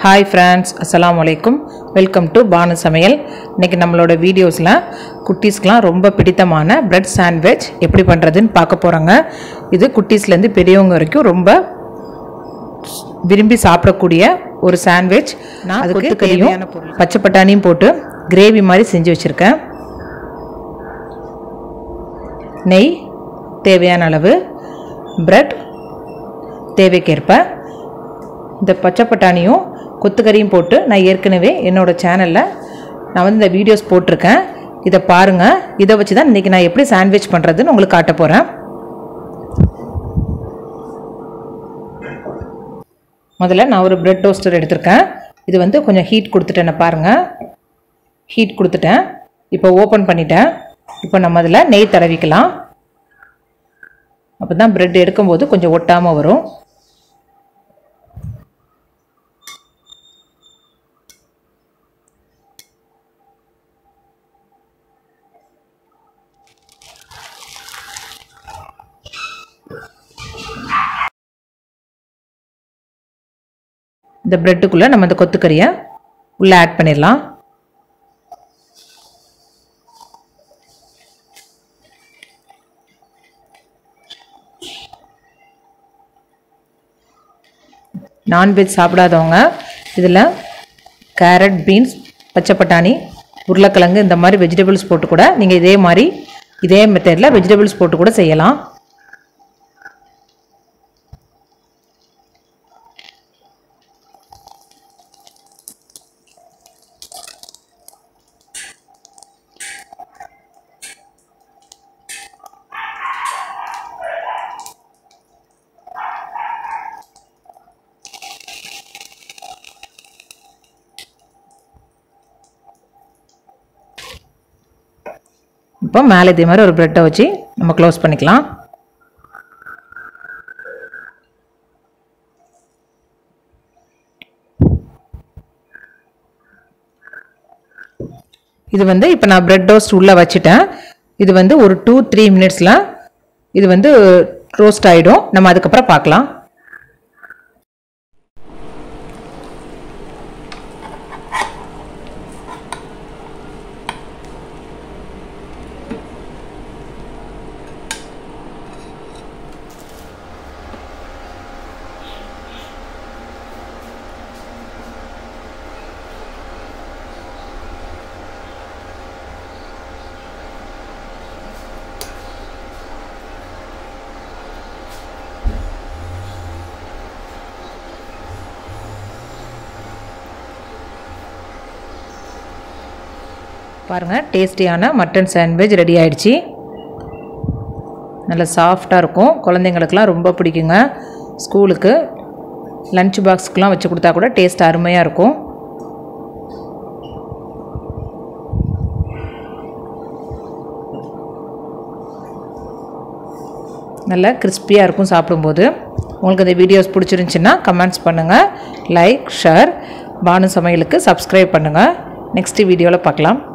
hi friends அஸ்ஸலாமு அலைக்கும் welcome to Banu சமையல் இன்றைக்கி நம்மளோட வீடியோஸில் குட்டீஸ்க்கெலாம் ரொம்ப பிடித்தமான பிரெட் சாண்ட்விச் எப்படி பண்ணுறதுன்னு பார்க்க போகிறோங்க இது குட்டீஸ்லேருந்து பெரியவங்க வரைக்கும் ரொம்ப விரும்பி சாப்பிடக்கூடிய ஒரு சாண்ட்விச் நான் அதுக்கு தேவையான பொருள் பச்சை பட்டாணியும் போட்டு கிரேவி மாதிரி செஞ்சு வச்சுருக்கேன் நெய் தேவையான அளவு பிரெட் தேவைக்கேற்ப இந்த பச்சை பட்டாணியும் கொத்துக்கறியும் போட்டு நான் ஏற்கனவே என்னோடய சேனலில் நான் வந்து இந்த வீடியோஸ் போட்டிருக்கேன் இதை பாருங்கள் இதை வச்சு தான் இன்றைக்கி நான் எப்படி சாண்ட்விச் பண்ணுறதுன்னு உங்களுக்கு காட்ட போகிறேன் முதல்ல நான் ஒரு பிரெட் டோஸ்டர் எடுத்திருக்கேன் இது வந்து கொஞ்சம் ஹீட் கொடுத்துட்டேன்னு பாருங்கள் ஹீட் கொடுத்துட்டேன் இப்போ ஓப்பன் பண்ணிட்டேன் இப்போ நம்ம அதில் நெய் தடவிக்கலாம் அப்போ தான் ப்ரெட் எடுக்கும்போது கொஞ்சம் ஒட்டாமல் வரும் இந்த ப்ரெட்டுக்குள்ளே நம்ம இந்த கொத்துக்கறியை உள்ளே ஆட் பண்ணிடலாம் நான்வெஜ் சாப்பிடாதவங்க இதில் கேரட் பீன்ஸ் பச்சை பட்டாணி உருளைக்கிழங்கு இந்த மாதிரி வெஜிடபிள்ஸ் போட்டு கூட நீங்கள் இதே மாதிரி இதே மெத்தடில் வெஜிடபிள்ஸ் போட்டு கூட செய்யலாம் இப்போ மேலே இதே மாதிரி ஒரு ப்ரெட்டை வச்சு நம்ம க்ளோஸ் பண்ணிக்கலாம் இது வந்து இப்போ நான் ப்ரெட் டோஸ்ட் உள்ளே வச்சுட்டேன் இது வந்து ஒரு டூ த்ரீ மினிட்ஸில் இது வந்து ரோஸ்ட் ஆகிடும் நம்ம அதுக்கப்புறம் பார்க்கலாம் பாருங்கள் டேஸ்டியான மட்டன் சாண்ட்விச் ரெடி ஆயிடுச்சு நல்லா சாஃப்டாக இருக்கும் குழந்தைங்களுக்கெல்லாம் ரொம்ப பிடிக்குங்க ஸ்கூலுக்கு லஞ்ச் பாக்ஸ்க்கெலாம் வச்சு கொடுத்தா கூட டேஸ்ட் அருமையாக இருக்கும் நல்லா கிறிஸ்பியாக இருக்கும் சாப்பிடும்போது உங்களுக்கு இந்த வீடியோஸ் பிடிச்சிருந்துச்சின்னா கமெண்ட்ஸ் பண்ணுங்கள் லைக் ஷேர் பானு சமையலுக்கு சப்ஸ்கிரைப் பண்ணுங்கள் நெக்ஸ்ட் வீடியோவில் பார்க்கலாம்